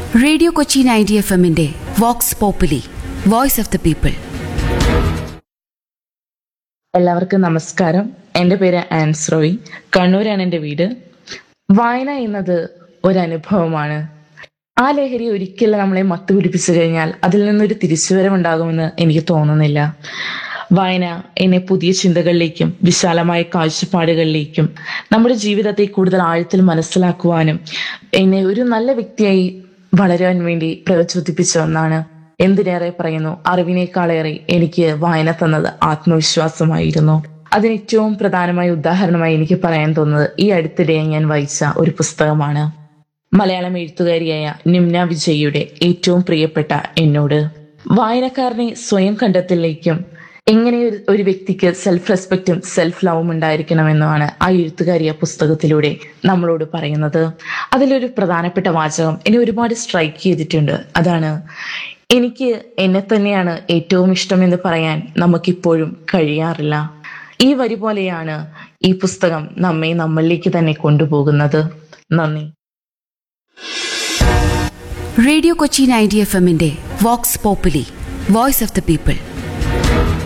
radio Kochi ninety F എമ്മിന്റെ vox populi voice of the people എല്ലാവർക്കും നമസ്കാരം എൻ്റെ പേര് ആൻസ്രോയി കണ്ണൂരാണ് എൻ്റെ വീട് വായന എന്നത് ഒരനുഭവമാണ് ആ ലഹരി ഒരിക്കലും നമ്മളെ മത്ത് പിടിപ്പിച്ചു കഴിഞ്ഞാൽ അതിൽ നിന്നൊരു തിരിച്ചുവരവുണ്ടാകുമെന്ന് എനിക്ക് തോന്നുന്നില്ല വായന എന്നെ പുതിയ ചിന്തകളിലേക്കും വിശാലമായ കാഴ്ചപ്പാടുകളിലേക്കും നമ്മുടെ ജീവിതത്തെ കൂടുതൽ ആഴത്തിൽ മനസ്സിലാക്കുവാനും എന്നെ ഒരു നല്ല വ്യക്തിയായി വളരാൻ വേണ്ടി പ്രചോദിപ്പിച്ച ഒന്നാണ് എന്തിനേറെ പറയുന്നു അറിവിനേക്കാളേറെ എനിക്ക് വായന തന്നത് ആത്മവിശ്വാസമായിരുന്നു അതിന് ഏറ്റവും പ്രധാനമായ ഉദാഹരണമായി എനിക്ക് പറയാൻ തോന്നുന്നത് ഈ അടുത്തിടെ ഞാൻ വായിച്ച ഒരു പുസ്തകമാണ് മലയാളം എഴുത്തുകാരിയായ നിംന വിജയുടെ ഏറ്റവും പ്രിയപ്പെട്ട എന്നോട് വായനക്കാരനെ സ്വയം കണ്ടെത്തലിലേക്കും എങ്ങനെ ഒരു ഒരു വ്യക്തിക്ക് സെൽഫ് റെസ്പെക്റ്റും സെൽഫ് ലവും ഉണ്ടായിരിക്കണമെന്നുമാണ് ആ എഴുത്തുകാരി ആ പുസ്തകത്തിലൂടെ നമ്മളോട് പറയുന്നത് അതിലൊരു പ്രധാനപ്പെട്ട വാചകം എന്നെ ഒരുപാട് സ്ട്രൈക്ക് ചെയ്തിട്ടുണ്ട് അതാണ് എനിക്ക് എന്നെ തന്നെയാണ് ഏറ്റവും ഇഷ്ടമെന്ന് പറയാൻ നമുക്കിപ്പോഴും കഴിയാറില്ല ഈ വരി പോലെയാണ് ഈ പുസ്തകം നമ്മെ നമ്മളിലേക്ക് തന്നെ കൊണ്ടുപോകുന്നത് നന്ദി റേഡിയോ കൊച്ചി നയൻറ്റി എഫ് എമ്മിന്റെ vox populi voice of the people